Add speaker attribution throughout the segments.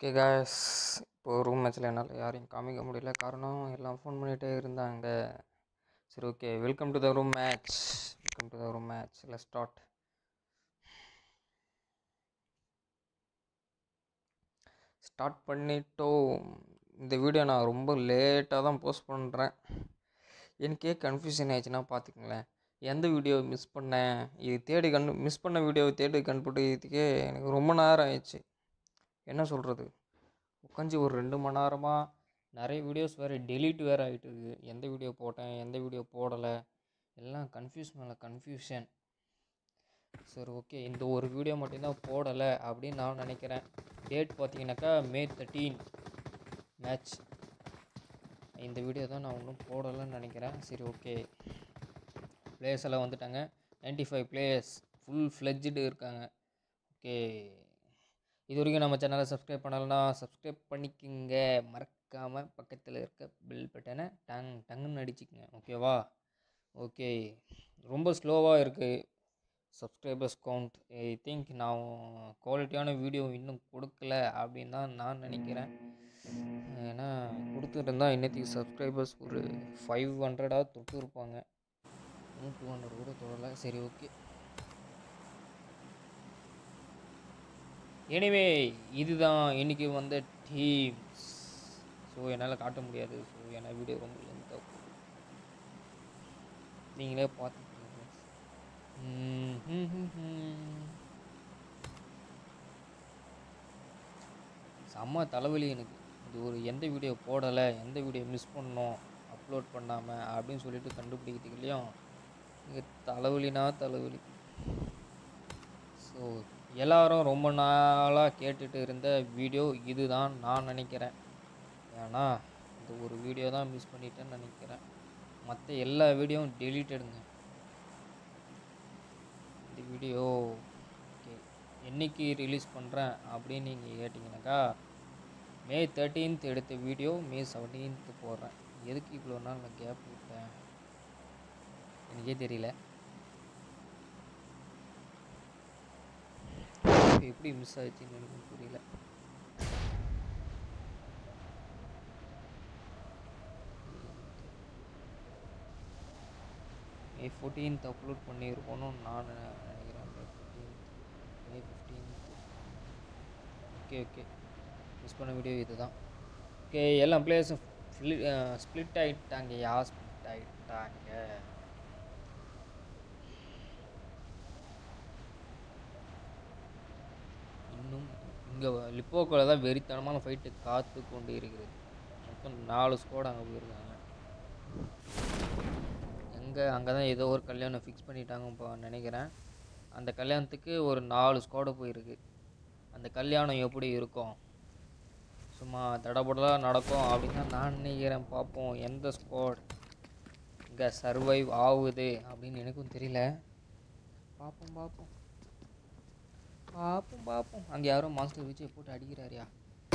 Speaker 1: Okay guys இப்போது room மேட்ச்சில் என்னால் யாரையும் காமிக்க முடியல காரணம் எல்லாம் ஃபோன் பண்ணிகிட்டே இருந்தாங்க சரி okay welcome to the room match welcome to the room match let start start பண்ணிட்டோம் இந்த வீடியோ நான் ரொம்ப லேட்டாக தான் போஸ்ட் பண்ணுறேன் எனக்கே கன்ஃபியூஷன் ஆயிடுச்சுன்னா பார்த்துக்கங்களேன் எந்த வீடியோ மிஸ் பண்ணேன் இது தேடி கண்டு மிஸ் பண்ண வீடியோவை தேடி கண்டுபிடிக்கிறதுக்கே எனக்கு ரொம்ப நேரம் ஆயிடுச்சு என்ன சொல்கிறது உட்காந்து ஒரு ரெண்டு மணி நேரமாக நிறைய வீடியோஸ் வேறு டெலீட் வேறு ஆகிட்டு இருக்கு எந்த வீடியோ போட்டேன் எந்த வீடியோ போடலை எல்லாம் கன்ஃபியூஸ் மேலே கன்ஃபியூஷன் சரி ஓகே இந்த ஒரு வீடியோ மட்டும்தான் போடலை அப்படின்னு நான் நினைக்கிறேன் டேட் பார்த்தீங்கன்னாக்கா மே தேர்ட்டீன் மேட்ச் இந்த வீடியோ தான் நான் இன்னும் போடலைன்னு நினைக்கிறேன் சரி ஓகே பிளேயர்ஸ் எல்லாம் வந்துட்டாங்க 95 ஃபைவ் பிளேயர்ஸ் ஃபுல் ஃப்ளெட்ஜ்டு இருக்காங்க ஓகே இது வரைக்கும் நம்ம சேனலை சப்ஸ்கிரைப் பண்ணலைன்னா சப்ஸ்கிரைப் பண்ணிக்கோங்க மறக்காமல் பக்கத்தில் இருக்க பெல் பட்டனை டங் டங்குன்னு அடிச்சுக்கங்க ஓகேவா ஓகே ரொம்ப ஸ்லோவாக இருக்குது சப்ஸ்கிரைபர்ஸ் கவுண்ட் ஐ திங்க் நான் குவாலிட்டியான வீடியோ இன்னும் கொடுக்கல அப்படின்னு தான் நான் நினைக்கிறேன் ஏன்னா கொடுத்துருந்தா இன்னத்துக்கு சப்ஸ்கிரைபர்ஸ் ஒரு ஃபைவ் ஹண்ட்ரடாக தொட்டு இருப்பாங்க இன்னும் டூ ஹண்ட்ரட் கூட தொடரல சரி ஓகே எனிவே இதுதான் இன்றைக்கி வந்த டீம்ஸ் ஸோ என்னால் காட்ட முடியாது ஸோ ஏன்னா வீடியோ ரொம்ப லென்த்தாக நீங்களே பார்த்துக்கோங்க ம், ம், ம், ம். செம்ம தலைவலி எனக்கு இது ஒரு எந்த வீடியோ போடலை எந்த வீடியோ மிஸ் பண்ணோம் அப்லோட் பண்ணாமல் அப்படின்னு சொல்லிட்டு கண்டுபிடிக்கிறதுக்குள்ளேயும் இங்கே தலைவலினா தலைவலி ஸோ எல்லாரும் ரொம்ப நாளாக கேட்டுட்டு இருந்த வீடியோ இதுதான் நான் நினைக்கிறேன் ஏன்னா இந்த ஒரு வீடியோ தான் மிஸ் பண்ணிட்டேன்னு நினைக்கிறேன் மற்ற எல்லா வீடியோவும் டெலீட்டடுங்க இந்த வீடியோ ஓகே என்னைக்கு ரிலீஸ் பண்ணுறேன் அப்படின்னு நீங்கள் கேட்டிங்கனாக்கா மே தேர்ட்டீன்த் எடுத்த வீடியோ மே செவன்டீன்த் போடுறேன் எதுக்கு இவ்வளோ நாள் நான் கேப் விட்டேன் எனக்கே தெரியல எப்படி மிஸ் ஆச்சுன்னு எனக்கு புரியல மே ஃபோர்டீன்த் அப்லோட் பண்ணியிருக்கோன்னு நான் நினைக்கிறேன் May fifteenth May fifteenth okay okay miss பண்ண வீடியோ இதுதான் ஓகே எல்லா பிளேயர்ஸும் ஸ்ப்ளிட் ஆகிட்டாங்க யா ஸ்ப்ளிட் ஆகிட்டாங்க இன்னும் இங்கே லிப்போக்கோவில் தான் வெறித்தனமான ஃபைட்டு காத்து கொண்டு இருக்கிறது மொத்தம் நாலு ஸ்குவாட் அங்கே போயிருக்காங்க எங்கே அங்கே தான் ஏதோ ஒரு கல்யாணம் ஃபிக்ஸ் பண்ணிட்டாங்க இப்போ நினைக்கிறேன் அந்த கல்யாணத்துக்கு ஒரு நாலு ஸ்குவாடு போயிருக்கு அந்த கல்யாணம் எப்படி இருக்கும் சும்மா தடபடலாக நடக்கும் அப்படின்னு தான் நான் நினைக்கிறேன் பார்ப்போம் எந்த ஸ்குவாட் இங்கே சர்வைவ் ஆகுது அப்படின்னு எனக்கும் தெரியல பார்ப்போம் பார்ப்போம் பார்ப்போம் பார்ப்போம் அங்கே யாரோ மாஸ்டர் வச்சு போட்டு அடிக்கிறாரியா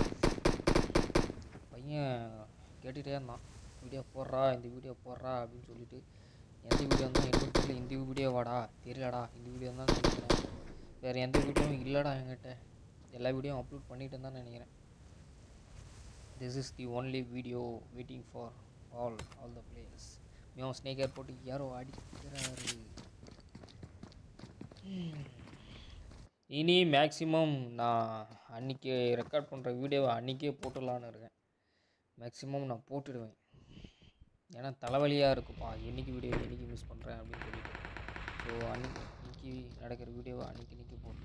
Speaker 1: பையன் கேட்டுகிட்டே இருந்தான் வீடியோ போடுறா இந்த வீடியோ போடுறா அப்படின்னு சொல்லிட்டு எந்த வீடியோ தான் எனக்கும் தெரியல இந்த வீடியோ வாடா தெரியலடா இந்த வீடியோ தான் நினைக்கிறேன் வேறு எந்த வீடியோவும் இல்லைடா என்கிட்ட எல்லா வீடியோவும் அப்லோட் பண்ணிட்டு தான் நினைக்கிறேன் this is the only video waiting for all all the players மியாவும் ஸ்னேக்கர் போட்டு யாரோ அடிக்கிறாரு இனி மேக்ஸிமம் நான் அன்றைக்கி ரெக்கார்ட் பண்ணுற வீடியோவை அன்றைக்கே போட்டுடலான்னு இருக்கேன் மேக்ஸிமம் நான் போட்டுடுவேன் ஏன்னா தலைவலியாக இருக்குப்பா என்றைக்கு வீடியோ என்றைக்கு மிஸ் பண்ணுறேன் அப்படின்னு சொல்லிட்டு ஸோ அன்னைக்கு இன்னைக்கு நடக்கிற வீடியோவை அன்றைக்கி இன்றைக்கி போட்டு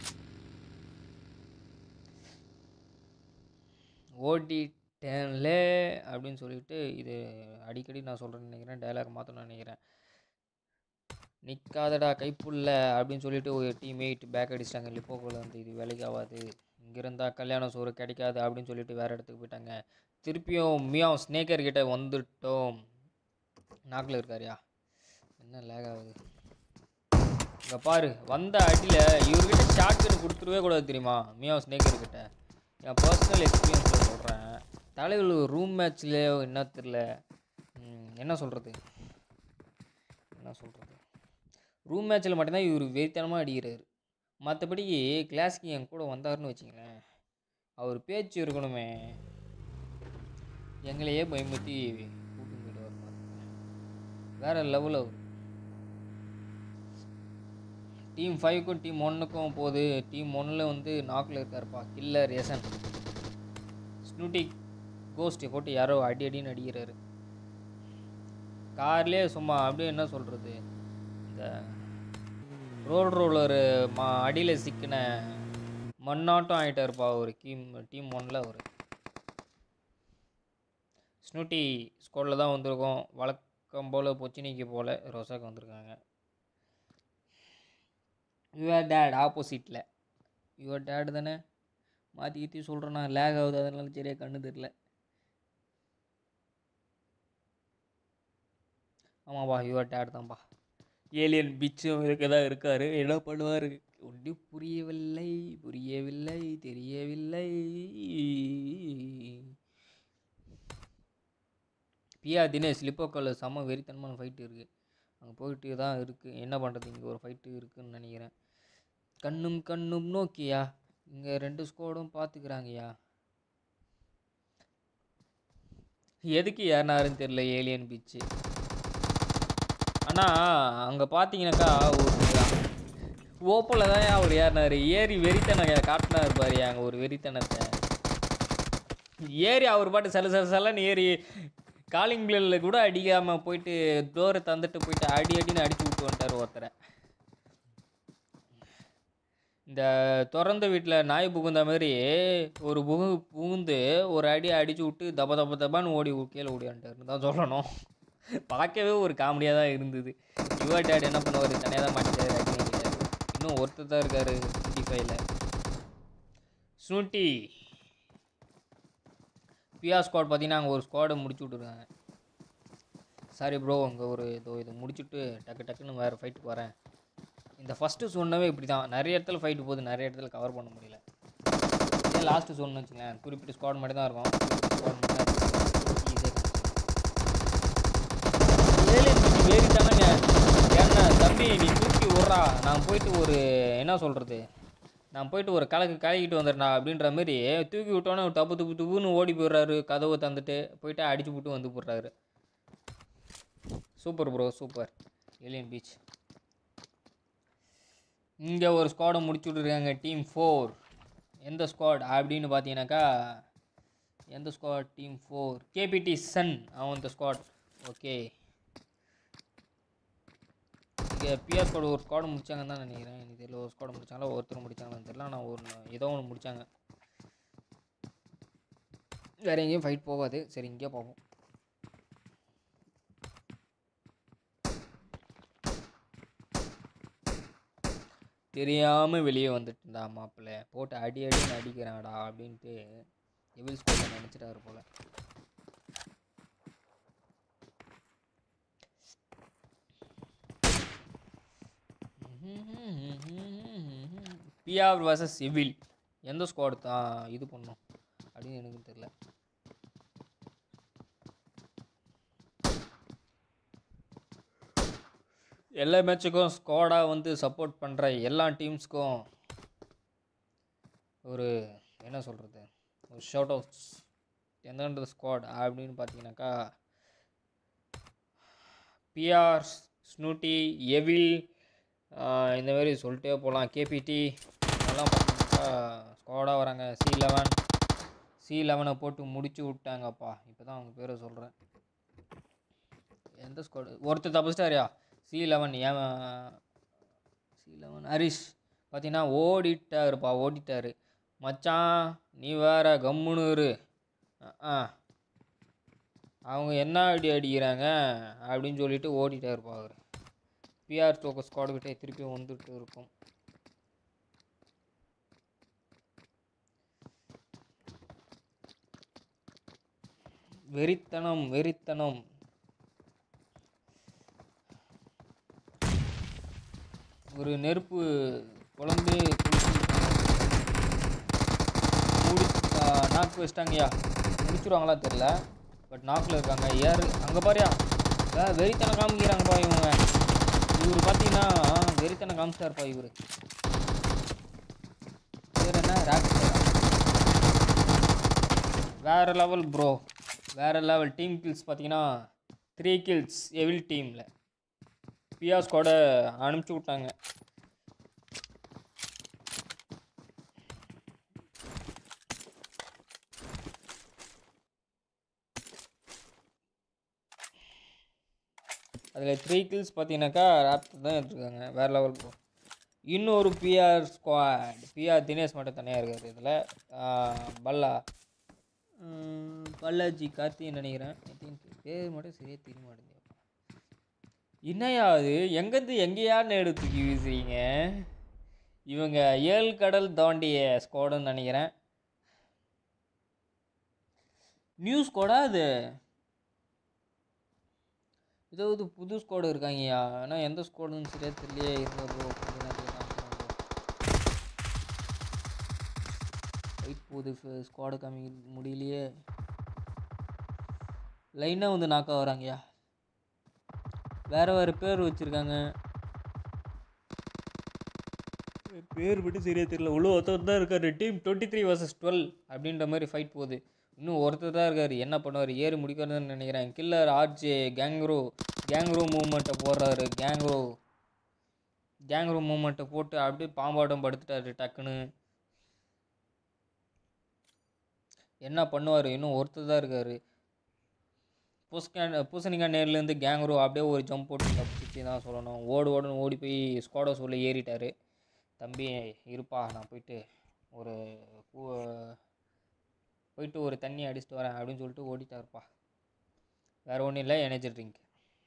Speaker 1: ஓடிட்டேன்ல அப்படின்னு சொல்லிட்டு இது அடிக்கடி நான் சொல்கிறேன்னு நினைக்கிறேன் டைலாக் மாற்றணும்னு நினைக்கிறேன் நிற்காதடா கைப்புள்ள அப்படின்னு சொல்லிட்டு ஒரு டீம்மேட் பேக் அடிச்சிட்டாங்க லிப்போக்குள்ள வந்து இது வேலைக்கு ஆகாது இங்கே இருந்தால் கல்யாண சோறு கிடைக்காது அப்படின்னு சொல்லிட்டு வேறு இடத்துக்கு போயிட்டாங்க திருப்பியும் மியாவும் ஸ்னேக்கர் கிட்ட வந்துட்டோம் நாக்கில் இருக்காரியா என்ன லேக் ஆகுது இங்கே பாரு வந்த அடியில் இவர்கிட்ட ஷார்ட்கட் கொடுத்துருவே கூடாது தெரியுமா மியாவும் ஸ்னேக்கர் கிட்ட என் பர்சனல் எக்ஸ்பீரியன்ஸில் சொல்கிறேன் தலைவர் ரூம் மேட்ச்சில் என்ன தெரில என்ன சொல்கிறது என்ன சொல்கிறது ரூம் மேட்ச்சில் மட்டும்தான் இவர் வெறித்தனமாக அடிக்கிறாரு மற்றபடி கிளாஸ்க்கு என் கூட வந்தாருன்னு வச்சிங்களேன் அவர் பேச்சு இருக்கணுமே எங்களையே பயமுறுத்தி கூட்டு போயிடுவார் பாருங்க. வேற லெவல் அவர் டீம் ஃபைவ்க்கும் டீம் ஒன்னுக்கும் போகுது டீம் ஒன்னில் வந்து நாக்கில் இருக்காருப்பா கில்லர் எசன் ஸ்னூட்டி கோஸ்ட்டை போட்டு யாரோ அடி அடின்னு அடிக்கிறாரு கார்லேயே சும்மா அப்படியே என்ன சொல்கிறது இந்த ரோடு ரோலரு மா அடியில் சிக்கின மண்ணாட்டம் ஆகிட்டாருப்பா ஒரு டீம் டீம் ஒன்னில் அவர் ஸ்னூட்டி ஸ்குவாடில் தான் வந்திருக்கோம் வழக்கம் போல் பொச்சினிக்கு போல் ரோசாக்கு வந்திருக்காங்க யுவர் டேட் ஆப்போசிட்டில் யுவர் டேட் தானே மாற்றி கீத்தி சொல்கிறேன் நான் லேக் ஆகுது அதனால சரியாக கண்ணு தெரில ஆமாப்பா யுவர் டேட் தான்ப்பா ஏலியன் பிச்சும் இருக்க தான் இருக்கார் என்ன பண்ணுவார் ஒன்றும் புரியவில்லை புரியவில்லை தெரியவில்லை பியா தினேஷ் லிப்போக்கோவில் செம்ம வெறித்தனமான ஃபைட்டு இருக்குது அங்கே போயிட்டு தான் இருக்குது என்ன பண்ணுறது இங்கே ஒரு ஃபைட்டு இருக்குன்னு நினைக்கிறேன் கண்ணும் கண்ணும் நோக்கியா இங்கே ரெண்டு ஸ்கோடும் பார்த்துக்கிறாங்கய்யா எதுக்கு ஏறினாருன்னு தெரில ஏலியன் பீச்சு ஆனால் அங்கே பார்த்தீங்கன்னாக்கா ஒரு ஓப்பனில் தான் அவர் ஏறினார் ஏறி வெறித்தனம் காட்டினார் பாரு அங்கே ஒரு வெறித்தனத்தை ஏறி அவர் பாட்டு சில சில சிலன்னு ஏறி காலிங் பிளேடில் கூட அடிக்காமல் போயிட்டு டோரை தந்துட்டு போயிட்டு அடி அடின்னு அடிச்சு விட்டு வந்துட்டார் ஒருத்தரை இந்த திறந்த வீட்டில் நாய் புகுந்த மாதிரி ஒரு புகு புகுந்து ஒரு அடி அடிச்சு விட்டு தப தப தபான்னு ஓடி கீழே ஓடியான்ட்டாருன்னு தான் சொல்லணும் பார்க்கவே ஒரு காமெடியாக தான் இருந்தது யுவா டேட் என்ன பண்ணுவார் தனியாக தான் மாட்டிட்டாரு அடி வாங்கிட்டாரு இன்னும் ஒருத்தர் தான் இருக்காரு டுவெண்ட்டி ஃபைவ்ல ஸ்னூட்டி பியா ஸ்குவாட் பார்த்தீங்கன்னா அங்கே ஒரு ஸ்குவாடை முடிச்சு விட்ருக்காங்க சாரி ப்ரோ அங்கே ஒரு இதோ இதை முடிச்சுட்டு டக்கு டக்குன்னு வேறு ஃபைட்டுக்கு வரேன் இந்த ஃபஸ்ட்டு சொன்னவே இப்படி தான் நிறைய இடத்துல ஃபைட்டு போகுது நிறைய இடத்துல கவர் பண்ண முடியல இதே லாஸ்ட்டு சொன்னு வச்சுங்களேன் குறிப்பிட்ட ஸ்குவாட் மட்டும் தான் இருக்கும் ஸ்குவாட் மட்டும் தான் ஈஸியாக ஏலியன் பற்றி வேறி தானேங்க ஏன்னா தம்பி நீ தூக்கி விட்றா நான் போயிட்டு ஒரு என்ன சொல்கிறது நான் போயிட்டு ஒரு கலக்கு கலக்கிட்டு வந்துடுறா அப்படின்ற மாதிரி தூக்கி விட்டோன்னே ஒரு தப்பு துப்பு துப்புன்னு ஓடி போயிடுறாரு கதவை தந்துட்டு போயிட்டு அடிச்சு விட்டு வந்து போடுறாரு super bro super alien beach இங்கே ஒரு ஸ்குவாடை முடிச்சு விட்ருக்காங்க டீம் ஃபோர் எந்த ஸ்குவாட் அப்படின்னு பார்த்தீங்கன்னாக்கா எந்த squad team four KPD sun அவன் இந்த ஸ்குவாட் ஓகே இங்கே பிஆர் ஸ்குவாட் ஒரு ஸ்குவாட் முடிச்சாங்கன்னு தான் நினைக்கிறேன் எனக்கு தெரியல ஒரு ஸ்குவாட் முடிச்சாங்களா ஒருத்தர் முடிச்சாங்களான்னு தெரியல ஆனால் ஒரு ஏதோ ஒன்று முடிச்சாங்க வேறு எங்கேயும் ஃபைட் போகாது சரி இங்கே பார்ப்போம் தெரியாமல் வெளியே வந்துட்டுண்டா மாப்பிள்ளை போட்டு அடி அடின்னு அடிக்கிறான்டா அப்படின்ட்டு எவில் ஸ்கூலில் நினச்சிட்டாரு போல் பிஆர் வர்சஸ் எவில் எந்த ஸ்குவாட் தான் இது பண்ணோம் அப்படின்னு எனக்கு தெரியல எல்லா மேட்சுக்கும் ஸ்குவாடாக வந்து சப்போர்ட் பண்ணுற எல்லா டீம்ஸ்க்கும் ஒரு என்ன சொல்கிறது ஒரு ஷவுட் அவுட்ஸ் எந்தெந்த ஸ்குவாட் அப்படின்னு பார்த்தீங்கன்னாக்கா பிஆர் ஸ்னூட்டி எவில் இந்த மாதிரி சொல்லிட்டே போகலாம் கேபிடி அதெல்லாம் பார்த்தீங்கன்னாக்கா ஸ்குவாடாக வராங்க சி லெவன் சி லெவனை போட்டு முடிச்சு விட்டாங்கப்பா இப்போ தான் அவங்க பேரை சொல்கிறேன் எந்த ஸ்குவாடு ஒருத்தர் தப்பிச்சிட்டாரியா சி லெவன் ஏன் சி லெவன் ஹரிஷ் பார்த்தீங்கன்னா ஓடிட்டாருப்பா ஓடிட்டாரு மச்சான் நீ வேற கம்முன்னு இரு ஆ அவங்க என்ன அடி அடிக்கிறாங்க அப்படின்னு சொல்லிட்டு ஓடிட்டாருப்பா அவர் பிஆர் தோக்க ஸ்குவாடுக்கிட்டே திருப்பி வந்துட்டு இருக்கும் வெறித்தனம் வெறித்தனம் ஒரு நெருப்பு குழம்பு மூடி நாக்கு வச்சிட்டாங்கய்யா முடிச்சிருவாங்களா தெரில பட் நாக்கில் இருக்காங்க ஏறு அங்கே பாரியா வே வெறித்தனம் காமிக்கிறாங்கப்பா இவங்க இவர் பார்த்தீங்கன்னா வெறித்தனம் காமிச்சிட்டாருப்பா இவர் பேர் என்ன ராக் வேறு லெவல் ப்ரோ வேறு லெவல் டீம் கில்ஸ் பார்த்தீங்கன்னா த்ரீ கில்ஸ் எவில் டீமில் பியா ஸ்குவாட அனுப்பிச்சி விட்டாங்க அதில் த்ரீ கில்ஸ் பார்த்தீங்கன்னாக்கா ராப்டர் தான் எடுத்துருக்காங்க வேறு லெவல் ப்ரோ இன்னொரு பிஆர் ஸ்குவாட் பிஆர் தினேஷ் மட்டும் தனியாக இருக்கார் இதில் பல்லா உம், பாலாஜி கார்த்தின்னு நினைக்கிறேன் ஐ திங்க் பேர் மட்டும் சரியாக தெரிய மாட்டேங்குது என்னையா அது எங்கேருந்து எங்கேயான்னு எடுத்து தூக்கி வீசுறீங்க இவங்க ஏழு கடல் தாண்டிய ஸ்குவாடுன்னு நினைக்கிறேன் நியூ ஸ்குவாடா அது ஏதாவது புது ஸ்குவாடு இருக்காங்கய்யா ஆனால் எந்த ஸ்குவாடுன்னு சரியாக தெரியலையே இருங்க ப்ரோ கொஞ்ச நேரத்தில் காமிக்கிறேன் ப்ரோ ஃபைட் போகுது ஸ்குவாடு காமிக்க முடியலையே லைனாக வந்து நாக்கா வராங்கய்யா வேறு வேறு பேர் வச்சுருக்காங்க பேர் மட்டும் சரியாக தெரியல உள்ள ஒருத்தர் தான் இருக்கார் team twenty three versus duel அப்படின்ற மாதிரி ஃபைட் போகுது இன்னும் ஒருத்தர் தான் இருக்கார் என்ன பண்ணுவார் ஏறி முடிக்கிறதுன்னு நினைக்கிறேன் கில்லர் ஆர்ஜே கேங்ரோ கேங்ரோ மூமெண்ட்டை போடுறாரு கேங்ரோ கேங்ரோ மூமெண்ட்டை போட்டு அப்படியே பாம்பாட்டம் படுத்துட்டாரு டக்குன்னு என்ன பண்ணுவார் இன்னும் ஒருத்தர் தான் இருக்கார் பூசக்கா பூசணிக்காய் நேர்லேருந்து கேங்ரோ அப்படியே ஒரு ஜம்ப் போட்டு தப்பிச்சு தான் சொல்லணும் ஓடு ஓடுன்னு ஓடி போய் ஸ்குவாடோ சொல்ல ஏறிட்டார் தம்பி இருப்பா நான் போயிட்டு ஒரு பூ போயிட்டு ஒரு தண்ணி அடிச்சுட்டு வரேன் அப்படின்னு சொல்லிட்டு ஓடிட்டாருப்பா வேறு ஒன்றும் இல்லை எனர்ஜி ட்ரிங்க்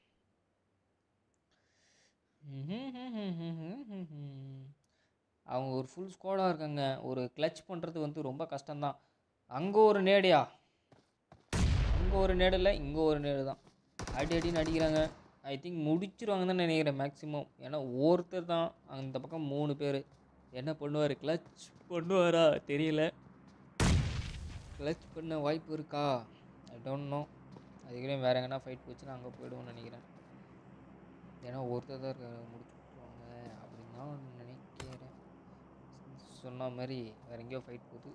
Speaker 1: அவங்க ஒரு ஃபுல் ஸ்குவாடாக இருக்காங்க ஒரு கிளச் பண்ணுறது வந்து ரொம்ப கஷ்டம்தான் அங்கே ஒரு நேடையா அங்கே ஒரு நேடு இல்லை இங்கே ஒரு நேடு தான் அடி அடின்னு அடிக்கிறாங்க ஐ திங்க் முடிச்சிருவாங்கன்னு தான் நினைக்கிறேன் மேக்ஸிமம் ஏன்னா ஒருத்தர் தான் அந்த பக்கம் மூணு பேர் என்ன பண்ணுவார் கிளச் பண்ணுவாரா தெரியல கிளச் பண்ண வாய்ப்பு இருக்கா ஐ டோன்ட் நோ அதுக்கப்புறம் வேறு எங்கன்னா ஃபைட் போச்சுன்னா அங்கே போயிடுவோம்னு நினைக்கிறேன் ஏன்னா ஒருத்தர் தான் இருக்காரு முடிச்சு விட்ருவாங்க அப்படின்னு தான் நினைக்கிறேன் சொன்ன மாதிரி வேறு எங்கேயோ ஃபைட் போகுது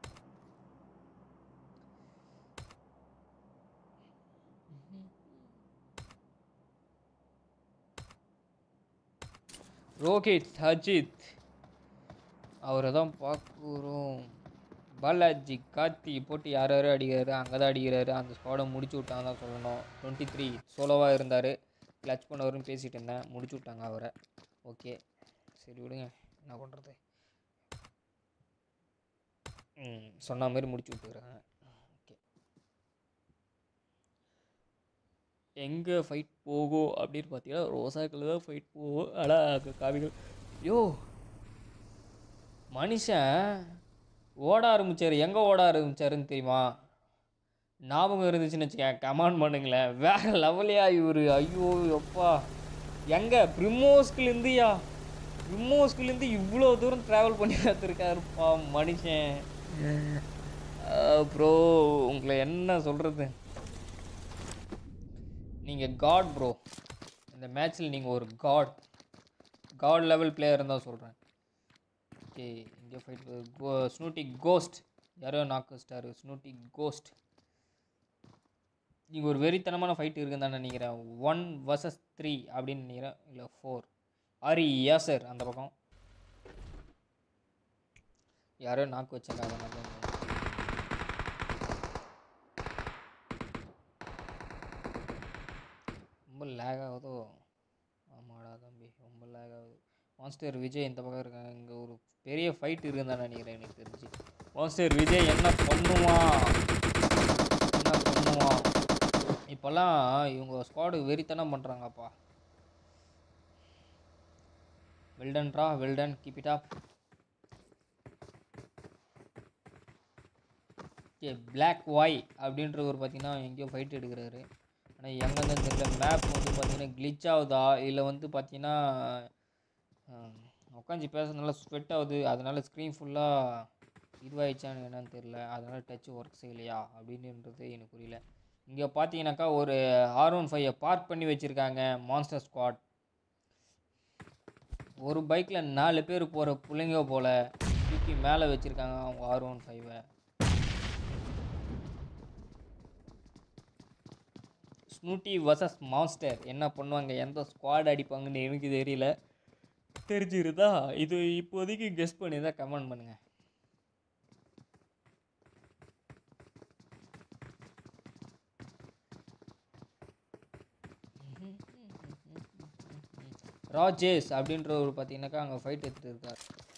Speaker 1: ரோஹித் அஜித் அவரை தான் பார்க்குறோம் பாலாஜி கார்த்தி போட்டு யார் யாரோ அடிக்கிறாரு அங்கே தான் அடிக்கிறாரு அந்த ஸ்குவாடை முடிச்சு விட்டாங்க தான் சொல்லணும் டுவெண்ட்டி த்ரீ சோலோவாக இருந்தார் கிளச் பண்ணவரும் பேசிகிட்டு இருந்தேன் முடிச்சு விட்டாங்க அவரை ஓகே சரி விடுங்க என்ன பண்ணுறது ம் சொன்ன மாதிரி முடிச்சு விட்டுக்கிறாங்க ஓகே எங்கே ஃபைட் போகும் அப்படின்னு பார்த்தீங்கன்னா ரோசாக்கில் தான் ஃபைட் போகும் ஆனால் அங்கே காவிகள் யோ மனுஷன் ஓட ஆரம்பிச்சார் எங்கே ஓட ஆரம்பிச்சாருன்னு தெரியுமா ஞாபகம் இருந்துச்சுன்னு வச்சுக்கேன் கமெண்ட் பண்ணுங்களேன் வேற லெவலையா இவர் ஐயோ எப்பா எங்கே ப்ரிமோஸ்குலேருந்துயா ப்ரிமோஸ்குலேருந்து இவ்வளோ தூரம் ட்ராவல் பண்ணி பார்த்துருக்காருப்பா மனுஷன் ப்ரோ உங்களை என்ன சொல்கிறது நீங்கள் காட் ப்ரோ இந்த மேட்ச்சில் நீங்கள் ஒரு காட் காட் லெவல் பிளேயர் தான் சொல்கிறேன் ஓகே இங்கே ஃபைட் கோ ஸ்னூட்டி கோஸ்ட் யாரோ நாக்கு ஸ்டார் ஸ்னூட்டி கோஸ்ட் நீங்கள் ஒரு வெறித்தனமான ஃபைட் இருக்குன்னு தான் நினைக்கிறேன் ஒன் வர்சஸ் த்ரீ அப்படின்னு நினைக்கிறேன் இல்லை ஃபோர் ஆரி யாசர் அந்த பக்கம் யாரோ நாக்கு வச்சாங்க அதை நான் தான் ரொம்ப லேக் ஆகுதோ ஆமாடா தம்பி ரொம்ப லேக் ஆகுது மான்ஸ்டர் விஜய் இந்த பக்கம் இருக்காங்க இங்கே ஒரு பெரிய ஃபைட் இருக்குன்னு தான் நினைக்கிறேன் எனக்கு தெரிஞ்சு மான்ஸ்டர் விஜய் என்ன பண்ணுவான் என்ன பண்ணுவான் இப்போல்லாம் இவங்க ஸ்குவாடு வெறித்தனம் பண்ணுறாங்கப்பா வெல்டன்ரா well done keep it up okay black வாய் அப்படின்றவர் பார்த்தீங்கன்னா எங்கேயோ ஃபைட் எடுக்கிறாரு ஆனால் எங்கேருந்து தெரியல மேப் வந்து பார்த்தீங்கன்னா glitch ஆகுதா இல்லை வந்து பார்த்தீங்கன்னா உட்காந்து பேச நல்லா ஸ்வெட் ஆகுது அதனால ஸ்க்ரீன் ஃபுல்லாக இதுவாகிடுச்சான்னு என்னன்னு தெரில அதனால டச் ஒர்க் செய்யலையா அப்படின்றது எனக்கு புரியல இங்கே பார்த்தீங்கன்னாக்கா ஒரு ஆர் ஒன் ஃபைவை பார்க் பண்ணி வச்சுருக்காங்க மான்ஸ்டர் ஸ்குவாட் ஒரு பைக்கில் நாலு பேர் போகிற பிள்ளைங்க போல் தூக்கி மேலே வச்சுருக்காங்க அவங்க ஆர் ஒன் ஃபைவை ஸ்னூட்டி வர்சஸ் மான்ஸ்டர் என்ன பண்ணுவாங்க எந்த ஸ்குவாட் அடிப்பாங்கன்னு எனக்கு தெரியல தெரிஞ்சிருந்தா இது இப்போதைக்கு கெஸ் பண்ணி தான் கமெண்ட் பண்ணுங்கள் ராஜேஷ் அப்படின்ற ஒரு பார்த்தீங்கன்னாக்கா அங்கே ஃபைட் எடுத்துகிட்டு இருக்கார்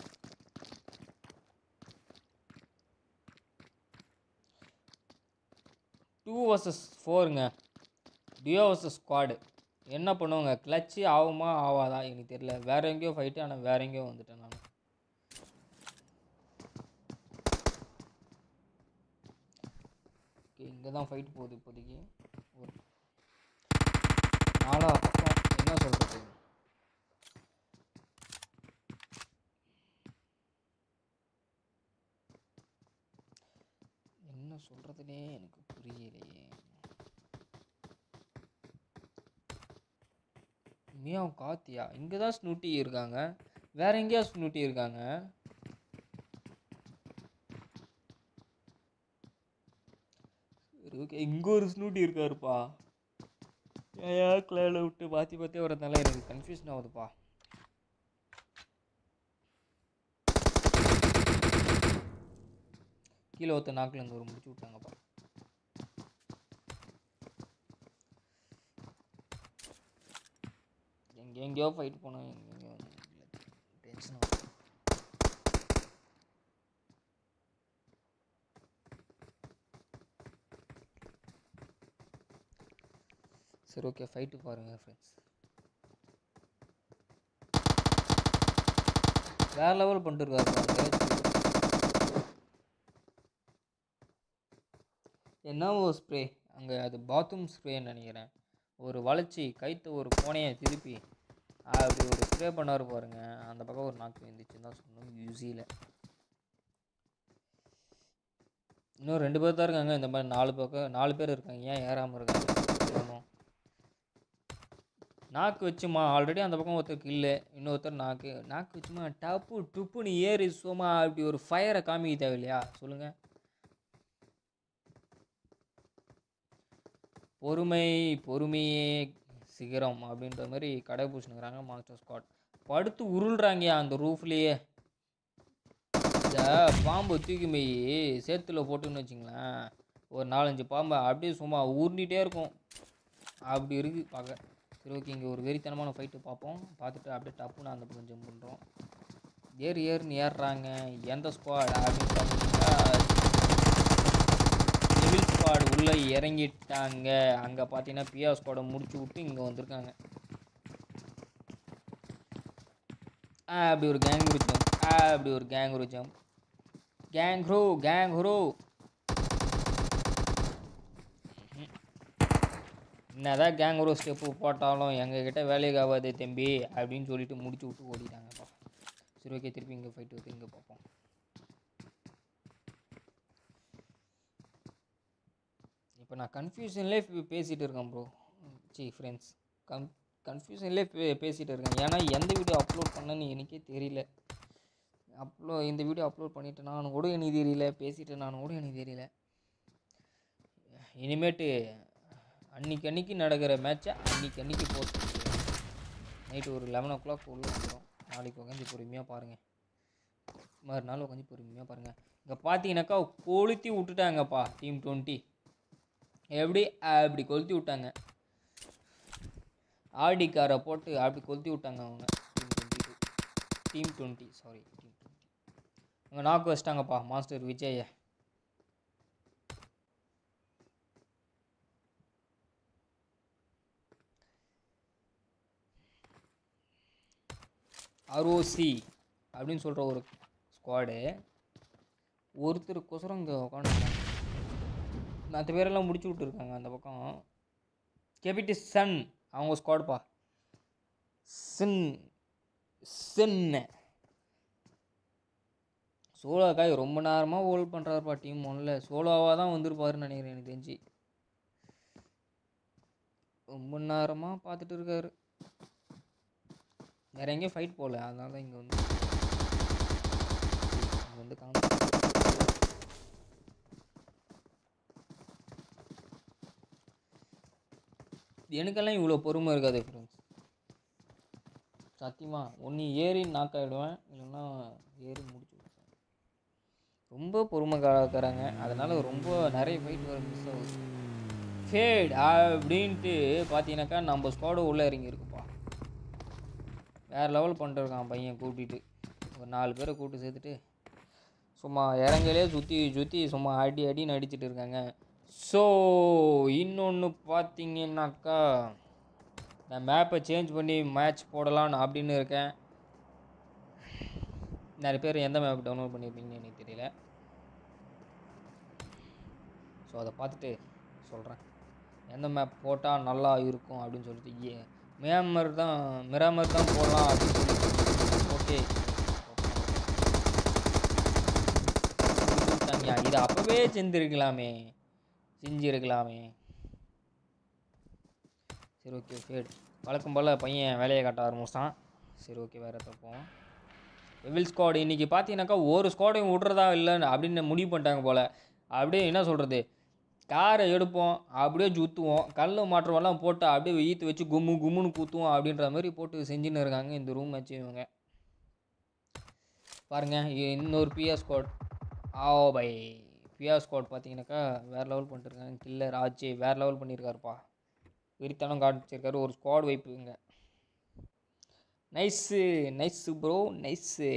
Speaker 1: டூ வர்சஸ் ஃபோருங்க டியோ வர்சஸ் ஸ்குவாடு என்ன பண்ணுவாங்க கிளச்சு ஆகுமா ஆகாதா எனக்கு தெரியல வேற எங்கேயோ ஃபைட்டு ஆனால் வேற எங்கேயோ வந்துட்டேன் நான் இங்கே தான் ஃபைட் போகுது இப்போதைக்கு ஒரு நாலா பக்கம் என்ன சொல்கிறது என்ன சொல்கிறதுனே எனக்கு புரியலையே மியாவ் காத்தியா இங்கே தான் ஸ்னூட்டி இருக்காங்க வேற எங்கேயா ஸ்னூட்டி இருக்காங்க ஓகே இங்கே ஒரு ஸ்னூட்டி இருக்காருப்பா ஏயா கிளாவில் விட்டு மாற்றி மாற்றி வரதுனால எனக்கு கன்ஃபியூஷன் ஆகுதுப்பா கீழே ஒருத்த நாக்கில் இங்கே ஒரு முடிச்சு விட்டாங்கப்பா எங்கே எங்கேயோ ஃபைட் போனோம் எங்கெங்கேயோ டென்ஷன் ஆகும் சரி ஓகே ஃபைட்டு பாருங்கள் ஃப்ரெண்ட்ஸ் வேற லெவல் பண்ணிட்டு இருக்காரு பாருங்க. என்ன ஒரு ஸ்ப்ரே அங்கே அது பாத்ரூம் ஸ்ப்ரேன்னு நினைக்கிறேன் ஒரு வளைச்சி கைத்து ஒரு கோணையை திருப்பி அப்படி ஒரு ஸ்ப்ரே பண்ணார் பாருங்க அந்த பக்கம் ஒரு நாக்கு வந்துச்சுன்னு தான் சொன்னோம் யூசியில் இன்னும் ரெண்டு பேர் தான் இருக்காங்க இந்த மாதிரி நாலு பக்கம் நாலு பேர் இருக்காங்க ஏன் ஏறாமல் இருக்காங்க தெரியணும். நாக்கு வச்சுமா ஆல்ரெடி அந்த பக்கம் ஒருத்தருக்கு இல்லை இன்னொருத்தர் நாக்கு நாக்கு வச்சுமா டப்பு டுப்புன்னு ஏறி சும்மா அப்படி ஒரு ஃபயரை காமிக்க தேவையில்லையா சொல்லுங்கள் பொறுமை பொறுமையே சிகரம் அப்படின்ற மாதிரி கடைபிடிச்சுனுக்குறாங்க மாஸ்டர் ஸ்குவாட் படுத்து உருள்றாங்க அந்த ரூஃப்லேயே இந்த பாம்பு தூக்கி போய் சேத்துல போட்டுன்னு வச்சுங்களேன் ஒரு நாலஞ்சு பாம்பை அப்படியே சும்மா உருண்டிகிட்டே இருக்கும் அப்படி இருக்குது பார்க்க சரி ஓகே இங்கே ஒரு வெறித்தனமான ஃபைட்டு பார்ப்போம் பார்த்துட்டு அப்படியே டப்புன்னு அந்த பக்கம் ஜம்ப் பண்ணுறோம் ஏறு ஏறுன்னு ஏறுறாங்க எந்த ஸ்குவாட் அப்படின்னு பார்த்தீங்கன்னா சிவில் ஸ்குவாட் உள்ளே இறங்கிட்டாங்க அங்கே பார்த்தீங்கன்னா பிஆ ஸ்குவாடை முடிச்சு விட்டு இங்கே வந்திருக்காங்க ஆ அப்படி ஒரு கேங் ஜம்ப் ஆ அப்படி ஒரு கேங் ஜம்ப் கேங் ஹ்ரோ கேங் ஹ்ரோ என்னதான் கேங் ஒரு ஸ்டெப்பு போட்டாலும் எங்ககிட்ட வேலைக்கு ஆகாது தம்பி அப்படின்னு சொல்லிட்டு முடிச்சு விட்டு ஓடிட்டாங்கப்பா சரி ஓகே திருப்பி இங்கே ஃபைட்டு வந்து இங்கே பார்ப்போம் இப்போ நான் கன்ஃபியூஷன்லேயே பேசிகிட்டு இருக்கேன் ப்ரோ சி ஃப்ரெண்ட்ஸ் கன் கன்ஃபியூஷன்லேயே பே பேசிகிட்டு இருக்கேன் ஏன்னா எந்த வீடியோ அப்லோட் பண்ணேன்னு எனக்கே தெரியல அப்லோ இந்த வீடியோ அப்லோட் பண்ணிட்டு நான் கூட எனக்கு தெரியல பேசிட்டு நான் கூட எனக்கு தெரியல இனிமேட்டு அன்னைக்கு அன்னைக்கு நடக்கிற மேட்சை அன்னைக்கு அன்னைக்கு போஸ்ட் நைட்டு ஒரு லெவன் ஓ கிளாக் உள்ள வந்துடும் நாளைக்கு உட்காந்து பொறுமையாக பாருங்கள் மறுநாள் உட்காந்து பொறுமையாக பாருங்கள் இங்கே பார்த்தீங்கன்னாக்கா கொளுத்தி விட்டுட்டாங்கப்பா டீம் டுவெண்ட்டி எப்படி அப்படி கொளுத்தி விட்டாங்க ஆடி காரை போட்டு அப்படி கொளுத்தி விட்டாங்க அவங்க team twenty team twenty sorry team twenty அவங்க நாக்கு வச்சிட்டாங்கப்பா மாஸ்டர் விஜய ஆர்ஓசி அப்படின்னு சொல்கிற ஒரு ஸ்குவாடு ஒருத்தருக்கோசரம் இங்கே உட்காந்துருக்காங்க மற்ற பேரெல்லாம் முடிச்சு விட்டுருக்காங்க அந்த பக்கம் கெபிட்டி சன் அவங்க ஸ்குவாடுப்பா சின் சின்ன சோலோ காய் ரொம்ப நேரமாக ஹோல்ட் பண்ணுறாருப்பா டீம் ஒன்றில் சோலோவாக தான் வந்திருப்பாருன்னு நினைக்கிறேன் எனக்கு தெரிஞ்சு ரொம்ப நேரமாக பார்த்துட்டு இருக்காரு வேற எங்கேயும் ஃபைட் போகல அதனால தான் இங்கே வந்து இங்கே வந்து காமி எனக்கெல்லாம் இவ்வளோ பொறுமை இருக்காது ஃப்ரெண்ட்ஸ் சத்தியமா ஒன்று ஏறி நாக் ஆகிடுவேன் இல்லைன்னா ஏறி முடிச்சு விட்ருவேன் ரொம்ப பொறுமை காக்கிறாங்க அதனால் ரொம்ப நிறைய ஃபைட் வர மிஸ் ஆகுது ஃபேட் அப்படின்ட்டு பார்த்தீங்கன்னாக்கா நம்ம ஸ்குவாடு உள்ளே இறங்கி இருக்குப்பா வேறு லெவல் பண்ணிட்டுருக்கான் பையன் கூட்டிகிட்டு ஒரு நாலு பேரை கூப்பிட்டு சேர்த்துட்டு சும்மா இறங்கலே சுற்றி சுற்றி சும்மா அடி அடின்னு அடிச்சிட்டு இருக்காங்க ஸோ இன்னொன்று பார்த்தீங்கன்னாக்கா நான் மேப்பை சேஞ்ச் பண்ணி மேட்ச் போடலான்னு அப்படின்னு இருக்கேன் நிறைய பேர் எந்த மேப் டவுன்லோட் பண்ணியிருப்பீங்கன்னு எனக்கு தெரியல ஸோ அதை பார்த்துட்டு சொல்கிறேன் எந்த மேப் போட்டால் நல்லா இருக்கும் அப்படின்னு சொல்லிட்டு ஏ மியாமர் தான் மிராமர் தான் போடலாம் அப்படின்னு சொல்லிட்டு ஓகே இது அப்போவே செஞ்சுருக்கலாமே செஞ்சுருக்கலாமே சரி ஓகே ஃபேட் வழக்கம் போல் பையன் வேலையை காட்ட ஆரம்பிச்சிட்டான் சரி ஓகே வேறு தப்போம் எவில் ஸ்குவாடு இன்றைக்கி பார்த்தீங்கன்னாக்கா ஒரு ஸ்குவாடையும் விட்றதா இல்லைன்னு அப்படின்னு முடிவு பண்ணிட்டாங்க போல் அப்படியே என்ன சொல்கிறது காரை எடுப்போம் அப்படியே சுற்றுவோம் கல் மாற்றமெல்லாம் போட்டு அப்படியே ஈத்து வச்சு கும்மு கும்முன்னு கூத்துவோம் அப்படின்ற மாதிரி போட்டு செஞ்சுன்னு இருக்காங்க இந்த ரூம் வச்சு இவங்க பாருங்கள் இன்னொரு பிஎஸ் ஸ்குவாட் ஆ பை பிஆர் ஸ்குவாட் பார்த்தீங்கன்னாக்கா வேறு லெவல் பண்ணிட்டுருக்காங்க கில்லர் ஆச்சு வேறு லெவல் பண்ணியிருக்காருப்பா வெறித்தனம் காமிச்சிருக்காரு ஒரு ஸ்குவாட் வைப்புங்க nice nice bro nice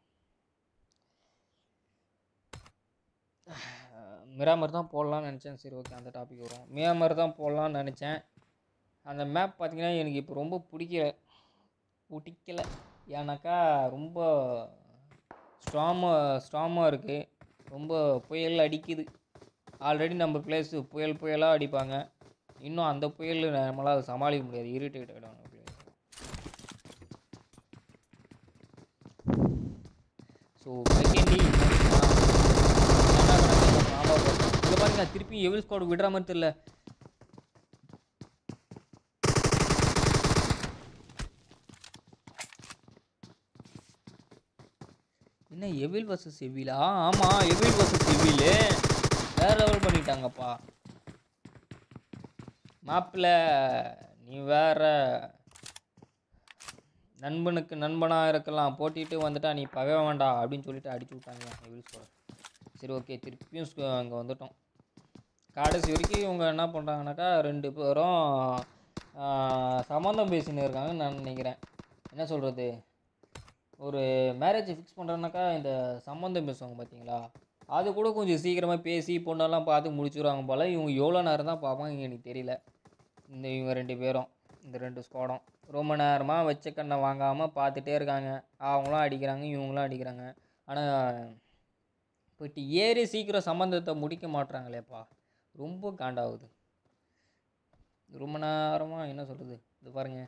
Speaker 1: Miramar தான் போடலான்னு நினச்சேன் சரி ஓகே அந்த டாபிக் வரும் மியாமர் தான் போடலான்னு நினச்சேன் அந்த மேப் பார்த்தீங்கன்னா எனக்கு இப்போ ரொம்ப பிடிக்கல பிடிக்கல ஏன்னாக்கா ரொம்ப ஸ்ட்ராமாக ஸ்ட்ராமாக இருக்குது ரொம்ப புயல் அடிக்குது ஆல்ரெடி நம்ம பிளேஸு புயல் புயலாக அடிப்பாங்க இன்னும் அந்த புயல் நம்மளால் சமாளிக்க முடியாது இரிட்டேட் ஆகிடும் அந்த பிளேஸ் ஸோ செகண்டி இங்கே பாருங்க திருப்பி எவில் ஸ்குவாட் விடுற மாதிரி தெரியல என்ன எவில் வர்சஸ் எவிலா ஆமாம் எவில் வர்சஸ் எவிலு வேற லெவல் பண்ணிட்டாங்கப்பா மாப்பிள்ள நீ வேற நண்பனுக்கு நண்பனாக இருக்கலாம் போட்டிட்டு வந்துட்டா நீ பகை வேண்டாம் அப்படின்னு சொல்லிட்டு அடிச்சு விட்டாங்க எவில் ஸ்குவாட் சரி ஓகே திருப்பியும் அங்கே வந்துட்டோம் கடைசி வரைக்கும் இவங்க என்ன பண்ணுறாங்கனாக்கா ரெண்டு பேரும் சம்மந்தம் பேசின்னு இருக்காங்கன்னு நான் நினைக்கிறேன் என்ன சொல்கிறது ஒரு மேரேஜ் ஃபிக்ஸ் பண்ணுறோன்னாக்கா இந்த சம்மந்தம் பேசுவாங்க பார்த்தீங்களா அது கூட கொஞ்சம் சீக்கிரமாக பேசி பொண்ணெல்லாம் பார்த்து முடிச்சுடுவாங்க போல் இவங்க எவ்வளோ நேரம் தான் பார்ப்பாங்க எனக்கு தெரியல இந்த இவங்க ரெண்டு பேரும் இந்த ரெண்டு ஸ்குவாடும் ரொம்ப நேரமாக வச்ச கண்ணை வாங்காமல் பார்த்துட்டே இருக்காங்க அவங்களும் அடிக்கிறாங்க இவங்களும் அடிக்கிறாங்க ஆனால் போயிட்டு ஏறி சீக்கிரம் சம்மந்தத்தை முடிக்க மாட்றாங்களேப்பா ரொம்ப காண்டாகுது ரொம்ப நேரமாக என்ன சொல்கிறது இது பாருங்க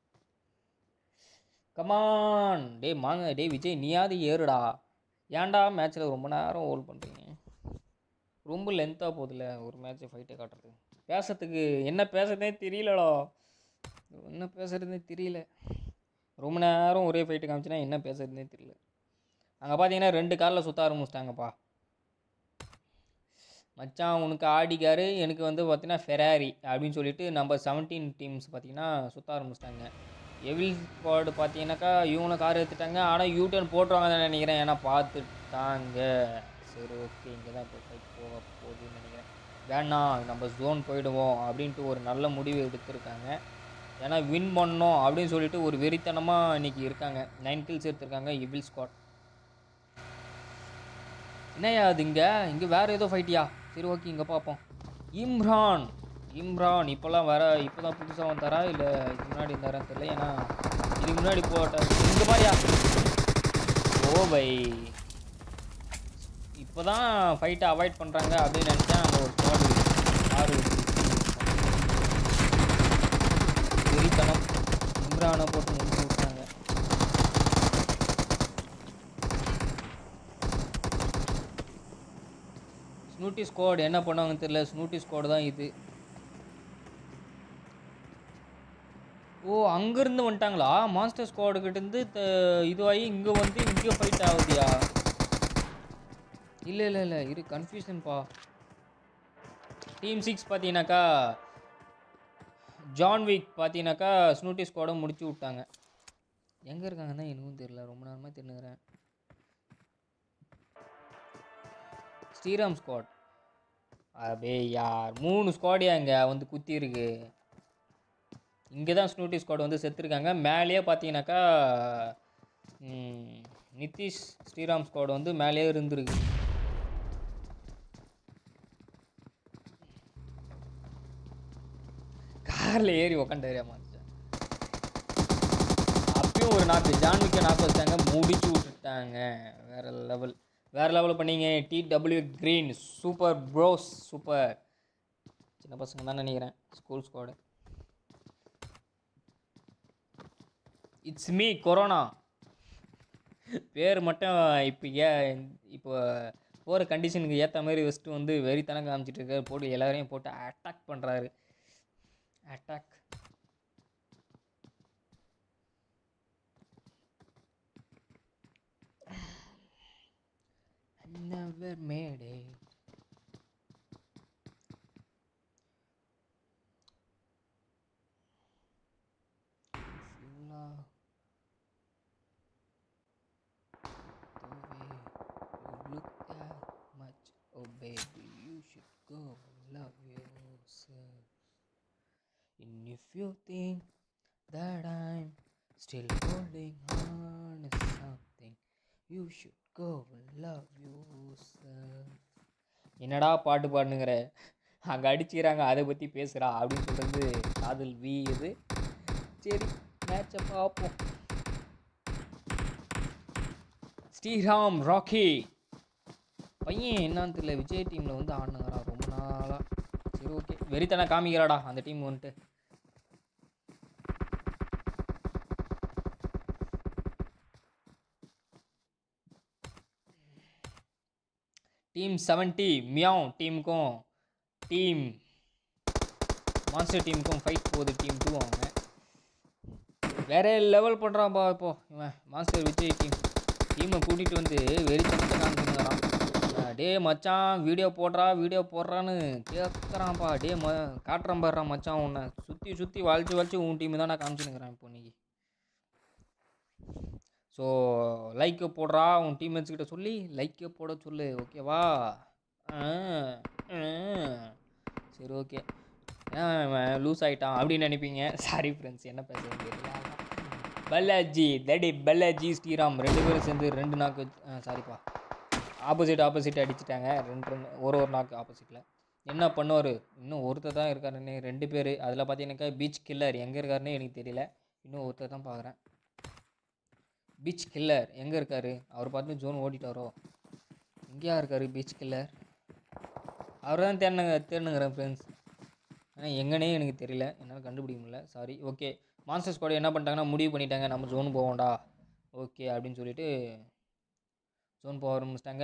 Speaker 1: கமான் டேய் மாங்க டேய் விஜய் நீயாவது ஏறுடா ஏன்டா மேட்ச்சில் ரொம்ப நேரம் ஹோல்ட் பண்ணுறீங்க ரொம்ப லென்த்தாக போகுதுல்ல ஒரு மேட்ச்சை ஃபைட்டை காட்டுறது பேசுறதுக்கு என்ன பேசுறதே தெரியலடா என்ன பேசுறதுனே தெரியல ரொம்ப நேரம் ஒரே ஃபைட்டு காமிச்சுனா என்ன பேசுறதுனே தெரியல அங்கே பார்த்தீங்கன்னா ரெண்டு காரில் சுற்ற ஆரம்பிச்சிட்டாங்கப்பா மச்சான் உனக்கு ஆடிக்காரு எனக்கு வந்து பார்த்தீங்கன்னா ஃபெராரி அப்படின்னு சொல்லிட்டு நம்ம செவன்டீன் டீம்ஸ் பார்த்தீங்கன்னா சுற்ற ஆரம்பிச்சிட்டாங்க எவில் ஸ்குவாடு பார்த்தீங்கன்னாக்கா இவங்களும் கார் எடுத்துட்டாங்க ஆனால் யூ டர்ன் போட்டுருவாங்க தான் நினைக்கிறேன் ஏன்னா பார்த்துட்டாங்க சரி ஓகே இங்கே தான் இப்போ ஃபைட் போக போகுதுன்னு நினைக்கிறேன் வேணாம் நம்ம ஜோன் போயிடுவோம் அப்படின்ட்டு ஒரு நல்ல முடிவு எடுத்திருக்காங்க ஏன்னா வின் பண்ணோம் அப்படின்னு சொல்லிட்டு ஒரு வெறித்தனமாக இன்னைக்கு இருக்காங்க நைன் கில்ஸ் எடுத்திருக்காங்க எவில் ஸ்குவாட் என்னையா அது இங்கே இங்கே வேறு ஏதோ ஃபைட்டியா சரி ஓகே இங்கே பார்ப்போம் இம்ரான் இம்ரான் இப்போல்லாம் வர இப்போ தான் புதுசாக வந்தாரா இல்லை இதுக்கு முன்னாடி இருந்தாரான்னு தெரியல ஏன்னா இதுக்கு முன்னாடி போட்ட இந்த மாதிரியா ஓ பை இப்போ தான் ஃபைட்டை அவாய்ட் பண்ணுறாங்க அப்படின்னு நினச்சேன் அந்த ஒரு ஸ்குவாடு ஆறு வெறித்தனம் இம்ரானை போட்டு முடிச்சு விட்டாங்க ஸ்னூட்டி ஸ்குவாட் என்ன பண்ணுவாங்கன்னு தெரியல ஸ்னூட்டி ஸ்குவாட் தான் இது ஓ அங்கேருந்து வந்துட்டாங்களா மாஸ்டர் ஸ்குவாடு கிட்டேருந்து இதுவாகி இங்கே வந்து இங்கே ஃபைட் ஆகுதியா இல்லை இல்லை இல்லை இரு கன்ஃபியூஷன்ப்பா டீம் சிக்ஸ் பார்த்தீங்கன்னாக்கா ஜான் விக் பார்த்தீங்கன்னாக்கா ஸ்னூட்டி ஸ்குவாடை முடிச்சு விட்டாங்க எங்கே இருக்காங்கன்னா எனக்கும் தெரியல ரொம்ப நேரமாக தெரிஞ்சுக்கிறேன் ஸ்ரீராம் ஸ்குவாட் அபே யார் மூணு ஸ்குவாடியா இங்கே வந்து குத்தி இருக்கு இங்கே தான் ஸ்னூட்டி ஸ்குவாட் வந்து செத்துருக்காங்க மேலேயே பார்த்தீங்கன்னாக்கா ம், நிதிஷ் ஸ்ரீராம் ஸ்குவாட் வந்து மேலேயே இருந்திருக்கு காரில் ஏறி உக்காண்டாரியா மாட்டேன் அப்பயும் ஒரு நாக்கு ஜான்விக்கை நாக்கு வச்சாங்க முடிச்சு விட்டுட்டாங்க வேற லெவல் வேற லெவல் பண்ணீங்க T W green super bros super சின்ன பசங்க தான் நினைக்கிறேன் school squad it's me corona பேர் மட்டும் இப்போ ஏ இப்போ போகிற கண்டிஷனுக்கு ஏற்ற மாதிரி வச்சுட்டு வந்து வெறித்தனம் காமிச்சிட்டு இருக்காரு போட்டு எல்லாரையும் போட்டு அட்டாக் பண்ணுறாரு attack never made it. If you love the way you look that much, oh baby, you should go love yourself. And if you think that I'm still holding on to something, you should go love yourself. என்னடா பாட்டு பாடுனுங்கிற அங்கே அடிச்சுக்கிறாங்க அதை பற்றி பேசுகிறா அப்படின்னு சொல்கிறது காதல் we இது சரி மேட்சை பார்ப்போம் ஸ்ரீராம் ராக்கி பையன் என்னன்னு தெரியல விஜய் டீமில் வந்து ஆடுனுங்கிறான் ரொம்ப நாளாக சரி ஓகே வெறித்தனை காமிக்கிறாடா அந்த டீம் வந்துட்டு டீம் செவன்ட்டி மியாவ் டீமுக்கும் டீம் மான்ஸ்டர் டீமுக்கும் ஃபைட் போகுது டீம் டூ அவங்க வேற லெவல் பண்ணுறான்ப்பா இப்போ இவன் மாஸ்டர் விஜய் டீம் டீமை கூட்டிகிட்டு வந்து வெறித்தனத்தை காமிச்சுங்கிறான் டே மச்சான் வீடியோ போடுறா வீடியோ போடுறான்னு கேட்குறான்ப்பா டே ம காட்டுறான் பாடுறான் மச்சான் உன்னை சுற்றி சுற்றி வளைச்சு வளைச்சு உன் டீம் தான் நான் காமிச்சுனுக்கிறேன் இப்போ இன்னைக்கு ஸோ லைக்கு போடுறா உன் டீம்மேட்ஸ் கிட்ட சொல்லி லைக்கை போட சொல்லு ஓகேவா ஆ, ஆ. சரி ஓகே லூஸ் ஆகிட்டான் அப்படின்னு நினைப்பீங்க சாரி ஃப்ரெண்ட்ஸ் என்ன பேசுறது தெரியல பல்லாஜி தடி பல்லாஜி ஸ்ரீராம் ரெண்டு பேரும் சேர்ந்து ரெண்டு நாக்கு சாரிப்பா ஆப்போசிட் ஆப்போசிட் அடிச்சிட்டாங்க ரெண்டு ரெண்டு ஒரு ஒரு நாக்கு ஆப்போசிட்டில் என்ன பண்ணுவார் இன்னும் ஒருத்தர் தான் இருக்காருன்னு ரெண்டு பேர் அதில் பார்த்தீங்கன்னாக்கா பீச் கில்லர் எங்கே இருக்காருன்னு எனக்கு தெரியல இன்னும் ஒருத்தர் தான் பார்க்குறேன் பீச் கில்லர் எங்கே இருக்கார் அவர் பார்த்து ஜோன் ஓடிட்டாரோ எங்கேயா இருக்கார் பீச் கில்லர் அவர் தான் தேடினுங்க தேடினுங்கிறேன் ஃப்ரெண்ட்ஸ் ஆனால் எங்கனே எனக்கு தெரியல என்னால் கண்டுபிடிக்க முடியல சாரி ஓகே மான்ஸ்டர் ஸ்குவாட் என்ன பண்ணிட்டாங்கன்னா முடிவு பண்ணிட்டாங்க நம்ம ஜோன் போவோம்டா ஓகே அப்படின்னு சொல்லிட்டு ஜோன் போக ஆரம்பிச்சிட்டாங்க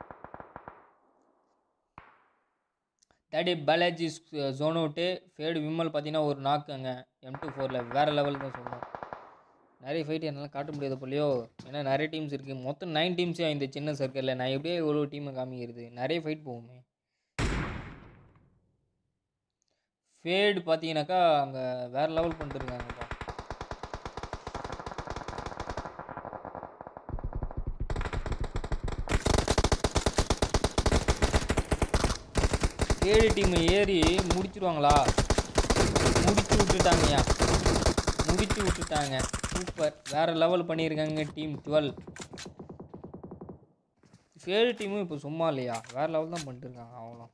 Speaker 1: thirty Balaji zone out fade Vimal பார்த்தீங்கன்னா ஒரு நாக்கு அங்கே எம் டூ ஃபோரில் வேறு லெவல் தான் சொல்லணும் நிறைய ஃபைட் என்னால் காட்ட முடியாது போலையோ ஏன்னா நிறைய டீம்ஸ் இருக்குது மொத்தம் நைன் டீம்ஸே இந்த சின்ன சர்க்கிளில் நான் எப்படியே இவ்வளோ டீமை காமிக்கிறது நிறைய ஃபைட் போகுமே ஃபேடு பார்த்தீங்கன்னாக்கா அங்கே வேறு லெவல் பண்ணிட்டுருக்காங்கப்பா ஃபேடு டீம் ஏறி முடிச்சிருவாங்களா முடிச்சு விட்டுட்டாங்கய்யா முடிச்சு விட்டுட்டாங்க சூப்பர் வேறு லெவல் பண்ணியிருக்காங்க டீம் டுவெல் ஃபேடு டீமும் இப்போ சும்மா இல்லையா வேறு லெவல் தான் பண்ணிட்டு இருக்காங்க அவங்களும்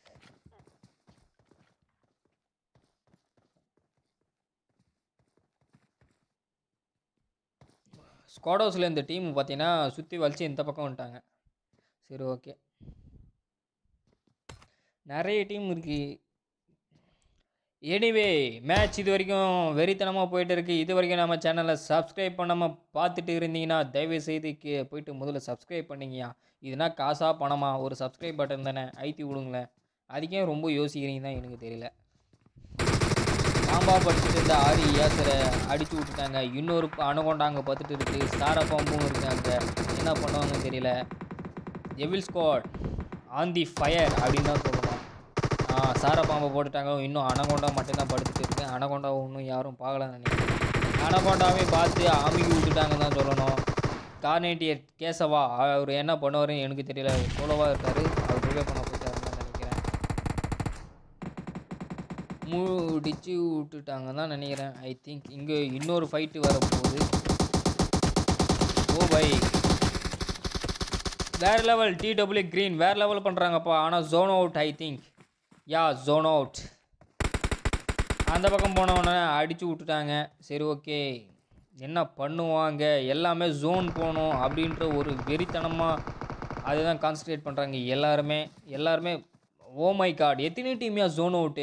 Speaker 1: ஸ்குவாடோஸில் இந்த டீம் பார்த்தீங்கன்னா சுற்றி வலிச்சு இந்த பக்கம் வந்துட்டாங்க சரி ஓகே நிறைய டீம் இருக்குது எனிவே மேட்ச் இது வரைக்கும் வெறித்தனமாக போயிட்டு இருக்கு இது வரைக்கும் நம்ம சேனலை சப்ஸ்கிரைப் பண்ணாமல் பார்த்துட்டு இருந்தீங்கன்னா தயவு செய்து கே போயிட்டு முதல்ல சப்ஸ்கிரைப் பண்ணிங்கயா இதுனா காசா பணமா ஒரு சப்ஸ்கிரைப் பட்டன் தானே ஐத்தி விடுங்களேன் அதுக்கே ரொம்ப யோசிக்கிறீங்க தான் எனக்கு தெரியல பாம்பா படிச்சுட்டு இருந்த ஆரி ஏசரை அடிச்சு விட்டுட்டாங்க இன்னொரு அணுகொண்டா அங்கே பார்த்துட்டு இருக்கு ஸ்டாரா பாம்பும் இருக்கு அங்கே என்ன பண்ணுவாங்கன்னு தெரியல evil squad on the fire அப்படின்னு தான் சொல்லணும் ஆ சாரா பாம்பு பாம்பை போட்டுட்டாங்க இன்னும் அனகொண்டா மட்டும்தான் படுத்துட்டு இருக்கு அனகொண்டா இன்னும் யாரும் பார்க்கலன்னு நினைக்கிறேன் அனகொண்டாவே பார்த்து ஆமிக்கி விட்டுட்டாங்கன்னு தான் சொல்லணும் கார்னேட்டியர் கேசவா அவர் என்ன பண்ணுவாருன்னு எனக்கு தெரியல சோலோவாக இருக்காரு அவர் ரிவே பண்ண போயிட்டாருன்னு நினைக்கிறேன் முடிச்சு விட்டுட்டாங்க தான் நினைக்கிறேன் ஐ திங்க் இங்கே இன்னொரு ஃபைட்டு வரப்போகுது ஓ பை வேறு லெவல் டிடபிள்யூ க்ரீன் வேறு லெவல் பண்ணுறாங்கப்பா ஆனால் zone out I think ya zone out அந்த பக்கம் போனவொடனே அடித்து விட்டுட்டாங்க சரி ஓகே என்ன பண்ணுவாங்க எல்லாமே ஜோன் போகணும் அப்படின்ற ஒரு வெறித்தனமாக அதுதான் கான்சன்ட்ரேட் பண்ணுறாங்க எல்லாருமே எல்லாருமே ஓ மை காட் எத்தனை டீம்யா ஜோன் அவுட்டு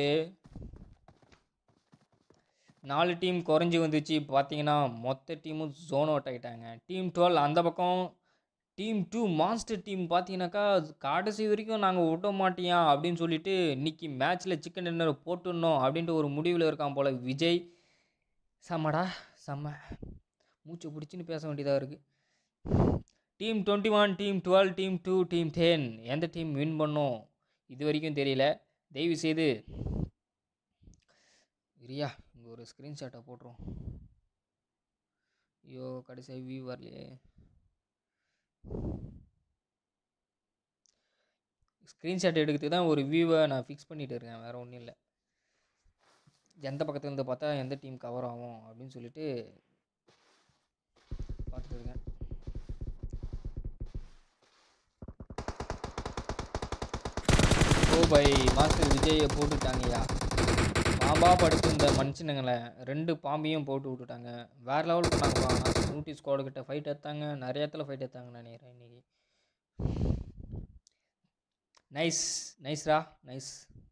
Speaker 1: நாலு டீம் குறைஞ்சி வந்துச்சு பார்த்தீங்கன்னா மொத்த டீமும் ஜோன் அவுட் ஆகிட்டாங்க டீம் டுவெல் அந்த பக்கம் டீம் டூ மாஸ்டர் டீம் பார்த்தீங்கன்னாக்கா கடைசி வரைக்கும் நாங்கள் விட மாட்டியா அப்படின்னு சொல்லிட்டு இன்னைக்கு மேட்ச்சில் சிக்கன் டின்னர் போட்டுடணும் அப்படின்ட்டு ஒரு முடிவில் இருக்கான் போல் விஜய் செம்மடா செம்ம மூச்சை பிடிச்சின்னு பேச வேண்டியதாக இருக்குது team twenty one team twelve team two team ten எந்த டீம் வின் பண்ணும் இது வரைக்கும் தெரியல தயவு செய்து ரியா இங்கே ஒரு ஸ்க்ரீன்ஷாட்டை போட்டுரும் ஐயோ கடைசியாக வியூ வரலையே ஸ்க்ரீன்ஷாட் எடுக்கிறதுக்கு தான் ஒரு வியூவை நான் ஃபிக்ஸ் பண்ணிட்டு இருக்கேன் வேறு ஒன்றும் இல்லை எந்த பக்கத்துல இருந்து பார்த்தா எந்த டீம் கவர் ஆகும் அப்படின்னு சொல்லிட்டு பார்த்துட்டு இருக்கேன் ஓ பை மாஸ்டர் விஜயை போட்டுட்டாங்கய்யா பாம்பா படுத்து இந்த மனுஷனுங்களை ரெண்டு பாம்பையும் போட்டு விட்டுட்டாங்க வேற லெவல் பண்ணாங்கப்பா ஆனால் நூட்டி ஸ்குவாடு கிட்ட ஃபைட் எடுத்தாங்க நிறைய இடத்துல ஃபைட் எடுத்தாங்கன்னு நினைக்கிறேன் இன்னைக்கு நைஸ் நைஸ்ரா நைஸ்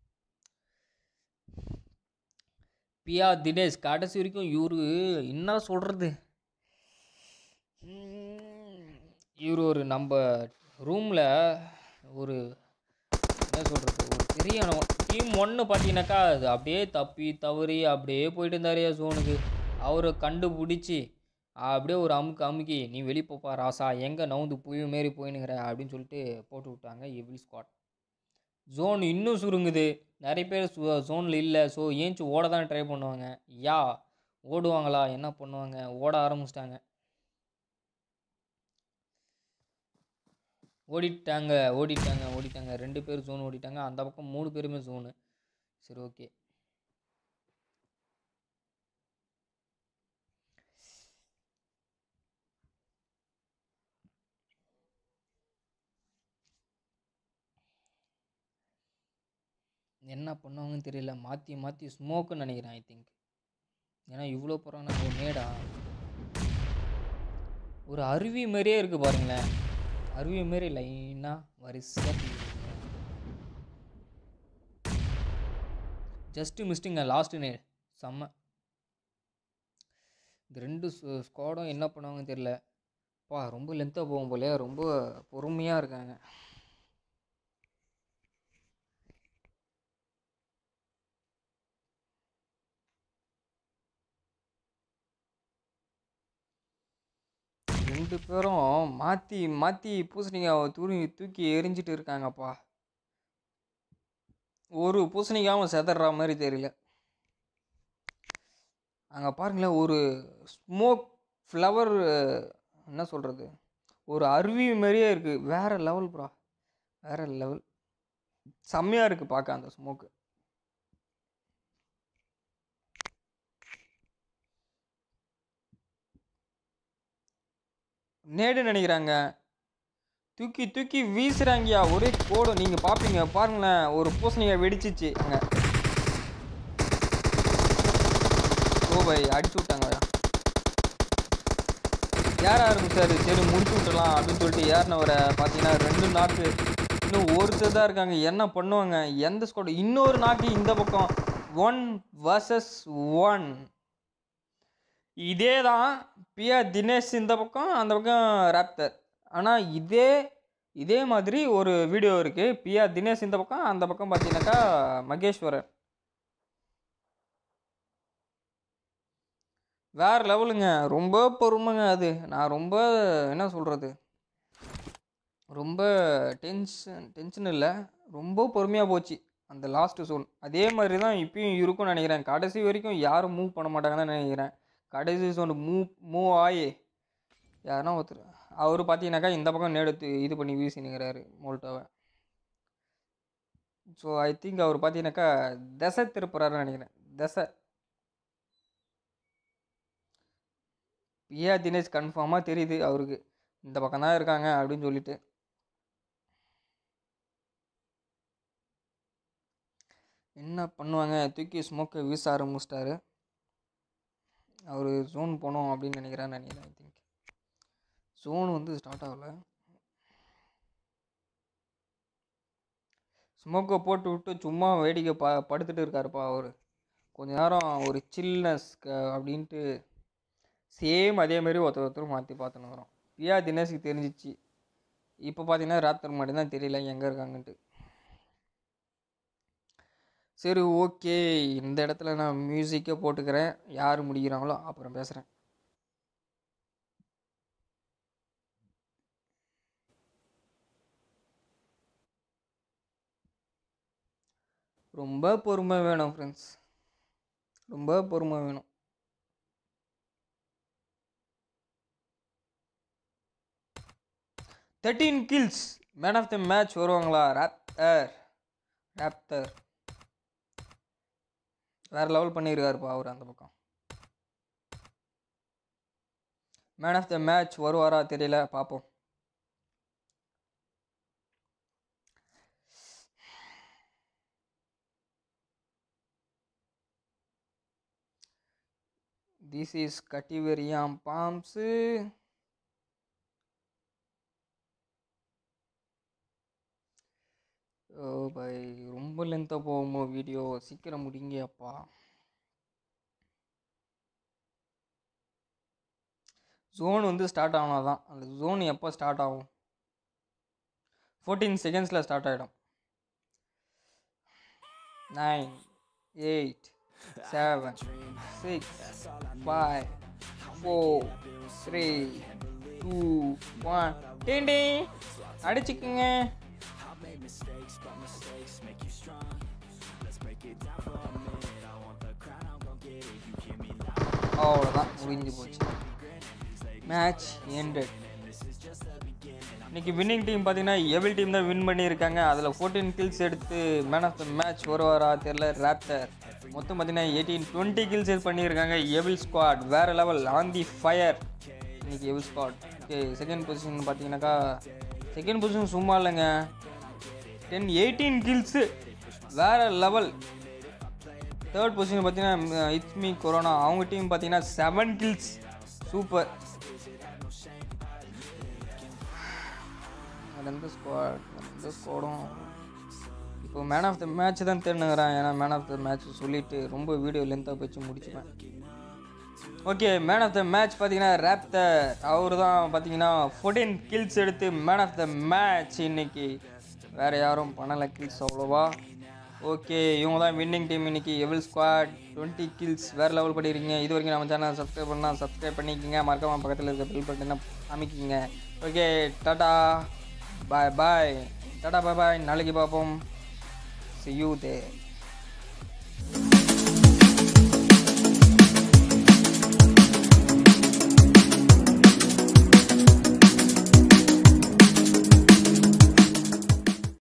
Speaker 1: பியா தினேஷ் கடைசி வரைக்கும் இவரு என்ன சொல்கிறது இவர் ஒரு நம்ம ரூமில் ஒரு என்ன சொல்கிறது ஒரு பெரிய டீம் ஒன்று பார்த்தீங்கன்னாக்கா அது அப்படியே தப்பி தவறி அப்படியே போயிட்டு இருந்தாரியா ஜோனுக்கு அவரை கண்டுபிடிச்சி அப்படியே ஒரு அமுக்கு அமுக்கி நீ வெளியே போப்பா ராசா எங்கே நவுந்து புயல் மாரி போயினுங்கிற அப்படின்னு சொல்லிட்டு போட்டு விட்டாங்க எவ்ரி ஸ்குவாட் ஜோன் இன்னும் சுருங்குது நிறைய பேர் ஜோனில் இல்லை ஸோ ஏஞ்சி ஓட தான் ட்ரை பண்ணுவாங்க யா ஓடுவாங்களா என்ன பண்ணுவாங்க ஓட ஆரம்பிச்சிட்டாங்க ஓடிட்டாங்க ஓடிட்டாங்க ஓடிட்டாங்க ரெண்டு பேர் ஜோன் ஓடிட்டாங்க அந்த பக்கம் மூணு பேருமே ஜோனு சரி ஓகே என்ன பண்ணுவாங்கன்னு தெரியல மாற்றி மாற்றி ஸ்மோக்குன்னு நினைக்கிறேன் ஐ திங்க் ஏன்னா இவ்வளோ போகிறாங்கன்னா ஒரு மேடா ஒரு அருவி மாதிரியே இருக்குது பாருங்களேன் அருவி மாரி லைனாக வரிசையாக ஜஸ்ட்டு மிஸ்டிங்க லாஸ்ட்டு நே செம்ம இந்த ரெண்டு ஸ்குவாடும் என்ன பண்ணுவாங்கன்னு தெரியல பா ரொம்ப லென்த்தாக போகும் போல ரொம்ப பொறுமையாக இருக்காங்க ரெண்டு பேரும் மாற்றி மாற்றி பூசணிக்காவை தூக்கி தூக்கி எரிஞ்சிட்டு இருக்காங்கப்பா ஒரு பூசணிக்காவும் செதற மாதிரி தெரியல அங்கே பாருங்களேன் ஒரு ஸ்மோக் ஃப்ளவர் என்ன சொல்கிறது ஒரு அருவி மாதிரியே இருக்குது வேறு லெவல் ப்ரா வேறு லெவல் செம்மையாக இருக்குது பார்க்க அந்த ஸ்மோக்கு நேடு நினைக்கிறாங்க தூக்கி தூக்கி வீசுறாங்கயா ஒரே கோடு நீங்கள் பார்ப்பீங்க பாருங்களேன் ஒரு பூசணிக்காய் வெடிச்சிச்சு அங்கே ஓ பை அடிச்சு விட்டாங்க ஏற ஆரம்பிச்சாரு சரி முடிச்சு விட்டுலாம் அப்படின்னு சொல்லிட்டு ஏறினவரை பார்த்தீங்கன்னா ரெண்டு நாக்கு இன்னும் ஒருத்தர் தான் இருக்காங்க என்ன பண்ணுவாங்க எந்த ஸ்குவாட் இன்னொரு நாக்கு இந்த பக்கம் ஒன் வர்சஸ் ஒன் இதே தான் பியா தினேஷ் இந்த பக்கம் அந்த பக்கம் ராப்தர் ஆனால் இதே இதே மாதிரி ஒரு வீடியோ இருக்குது பியா தினேஷ் இந்த பக்கம் அந்த பக்கம் பார்த்தீங்கன்னாக்கா மகேஸ்வரர் வேறு லெவலுங்க ரொம்ப பொறுமைங்க அது நான் ரொம்ப என்ன சொல்கிறது ரொம்ப டென்ஷன் டென்ஷன் இல்லை ரொம்ப பொறுமையாக போச்சு அந்த லாஸ்ட்டு ஜோன் அதே மாதிரி தான் இப்பயும் இருக்கும்னு நினைக்கிறேன் கடைசி வரைக்கும் யாரும் மூவ் பண்ண மாட்டாங்கன்னு தான் நினைக்கிறேன் கடைசி ஜோன் மூவ் மூவ் ஆகி யாருன்னா ஒருத்தர் அவர் பார்த்தீங்கன்னாக்கா இந்த பக்கம் நேடுத்து இது பண்ணி வீசினுங்கிறாரு மோல்ட்டோவை ஸோ ஐ திங்க் அவர் பார்த்தீங்கன்னாக்கா தசை திருப்புறாருன்னு நினைக்கிறேன் தசை பியா தினேஷ் கன்ஃபார்மாக தெரியுது அவருக்கு இந்த பக்கம் தான் இருக்காங்க அப்படின்னு சொல்லிட்டு என்ன பண்ணுவாங்க தூக்கி ஸ்மோக்கை வீச ஆரம்பிச்சிட்டாரு அவர் ஜோன் போனோம் அப்படின்னு நினைக்கிறான்னு நினைக்கிறேன் ஐ திங்க் ஜோன் வந்து ஸ்டார்ட் ஆகலை ஸ்மோக்கை போட்டு விட்டு சும்மா வேடிக்கை ப படுத்துட்டு இருக்காருப்பா அவர் கொஞ்ச நேரம் ஒரு சில்னஸ் அப்படின்ட்டு சேம் அதே மாதிரி ஒருத்தர் ஒருத்தர் மாற்றி பார்த்துன்னு வரோம் பியா தினேஷுக்கு தெரிஞ்சிச்சு இப்போ பார்த்தீங்கன்னா ராப்தர் மட்டும் தான் தெரியல எங்கே இருக்காங்கன்ட்டு சரி ஓகே இந்த இடத்துல நான் மியூசிக்கே போட்டுக்கிறேன் யார் முடிக்கிறாங்களோ அப்புறம் பேசுகிறேன் ரொம்ப பொறுமை வேணும் ஃப்ரெண்ட்ஸ் ரொம்ப பொறுமை வேணும் thirteen kills man of the match வருவாங்களா ராப்டர் ராப்டர் வேறு லெவல் பண்ணியிருக்காருப்பா அவர் அந்த பக்கம் மேன் ஆஃப் த மேட்ச் வருவாரா தெரியல பார்ப்போம் திஸ் இஸ் கட்டிவெரியாம் பாம்ஸு ஓ பை ரொம்ப லென்த்தாக போகுமோ வீடியோ சீக்கிரம் முடிங்க அப்பா ஜோன் வந்து ஸ்டார்ட் ஆனால் தான் அந்த ஜோன் எப்போ ஸ்டார்ட் ஆகும் ஃபோர்டீன் செகண்ட்ஸில் ஸ்டார்ட் ஆகிடும் nine eight seven six five four three two one டேண்டே அடிச்சுக்குங்க அவ்வளோதான் முடிஞ்சு போச்சு மேட்ச் ended இன்னைக்கு வின்னிங் டீம் பார்த்தீங்கன்னா எவில் டீம் தான் வின் பண்ணியிருக்காங்க அதில் ஃபோர்டீன் கில்ஸ் எடுத்து மேன் ஆஃப் த மேட்ச் வருவாரா தெரில ரேப்டர் மொத்தம் பார்த்தீங்கன்னா எயிட்டீன் டுவெண்ட்டி கில்ஸ் இது பண்ணியிருக்காங்க எவில் ஸ்குவாட் வேறு லெவல் ஆன் தி ஃபயர் இன்னைக்கு evil squad okay second position பார்த்தீங்கன்னாக்கா செகண்ட் பொசிஷன் சும்மா இல்லைங்க டென் எயிட்டீன் கில்ஸு வேறு லெவல் தேர்ட் பொசிஷன் பார்த்தீங்கன்னா இட்ஸ் மீ கொரோனா அவங்க டீம் பார்த்தீங்கன்னா செவன் கில்ஸ் சூப்பர் ரெண்டு ஸ்குவாட் ரெண்டு ஸ்குவாடும் இப்போ மேன் ஆஃப் த மேட்ச் தான் தேர்னுங்கிறேன் ஏன்னா மேன் ஆஃப் த மேட்ச் சொல்லிட்டு ரொம்ப வீடியோ லென்த்தாக வச்சு முடிச்சுப்பேன் okay man of the match பார்த்தீங்கன்னா ரேப்தர் அவர் தான் பார்த்தீங்கன்னா ஃபோர்டீன் கில்ஸ் எடுத்து மேன் ஆஃப் த மேட்ச் இன்னைக்கு வேறு யாரும் பண்ணலை கில்ஸ் அவ்வளோவா ஓகே இவங்க தான் வின்னிங் டீம் இன்னைக்கு எவில் ஸ்குவாட் டுவெண்ட்டி கில்ஸ் வேறு லெவல் பண்ணியிருக்கீங்க இது வரைக்கும் நம்ம சேனல் சப்ஸ்கிரைப் பண்ணால் சப்ஸ்கிரைப் பண்ணிக்கோங்க மறக்காம பக்கத்தில் இருக்க பில் பட்டனை அமைக்கிங்க ஓகே டாடா பாய் பாய் டாடா பாய் பாய் நாளைக்கு பார்ப்போம் see you there